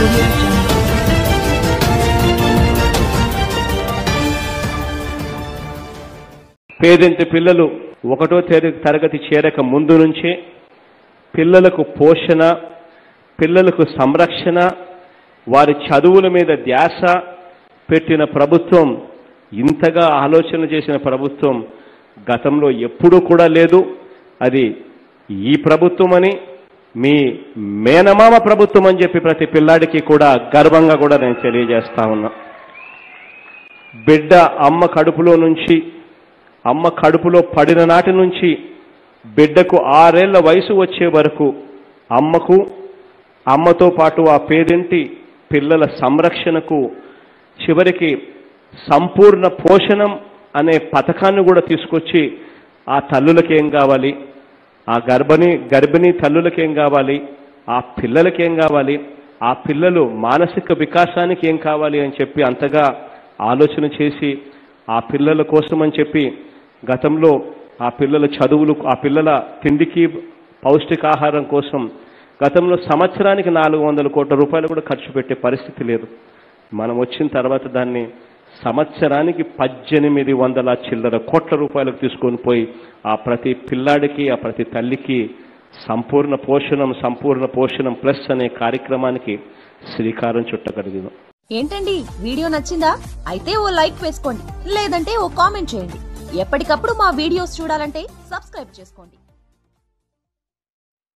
audio jungle. పేదింటి పిల్లలు ఒకటో తేదీ తరగతి చేరక ముందు నుంచే పిల్లలకు పోషణ పిల్లలకు సంరక్షణ వారి చదువుల మీద ధ్యాస పెట్టిన ప్రభుత్వం ఇంతగా ఆలోచన చేసిన ప్రభుత్వం గతంలో ఎప్పుడూ కూడా లేదు అది ఈ ప్రభుత్వం అని మీ మేనమామ ప్రభుత్వం అని చెప్పి ప్రతి పిల్లాడికి కూడా గర్వంగా కూడా నేను తెలియజేస్తా ఉన్నా బిడ్డ అమ్మ కడుపులో నుంచి అమ్మ కడుపులో పడిన నాటి నుంచి బిడ్డకు ఆరేళ్ల వయసు వచ్చే వరకు అమ్మకు అమ్మతో పాటు ఆ పేదింటి పిల్లల సంరక్షణకు చివరికి సంపూర్ణ పోషణం అనే పథకాన్ని కూడా తీసుకొచ్చి ఆ తల్లులకి ఏం కావాలి ఆ గర్భిణీ గర్భిణీ తల్లులకి ఏం కావాలి ఆ పిల్లలకి ఏం కావాలి ఆ పిల్లలు మానసిక వికాసానికి ఏం కావాలి అని చెప్పి అంతగా ఆలోచన చేసి ఆ పిల్లల కోసం అని చెప్పి గతంలో ఆ పిల్లల చదువులు ఆ పిల్లల తిండికి పౌష్టికాహారం కోసం గతంలో సంవత్సరానికి నాలుగు వందల కోట్ల రూపాయలు కూడా ఖర్చు పెట్టే పరిస్థితి లేదు మనం వచ్చిన తర్వాత దాన్ని సంవత్సరానికి పద్దెనిమిది వందల చిల్లర కోట్ల రూపాయలకు తీసుకొని పోయి ఆ ప్రతి పిల్లాడికి ఆ ప్రతి తల్లికి సంపూర్ణ పోషణం సంపూర్ణ పోషణం ప్లస్ అనే కార్యక్రమానికి శ్రీకారం చుట్టగలిగినాం ఏంటండి వీడియో నచ్చిందా అయితే ఓ లైక్ వేసుకోండి లేదంటే ఓ కామెంట్ చేయండి ఎప్పటికప్పుడు మా వీడియోస్ చూడాలంటే సబ్స్క్రైబ్ చేసుకోండి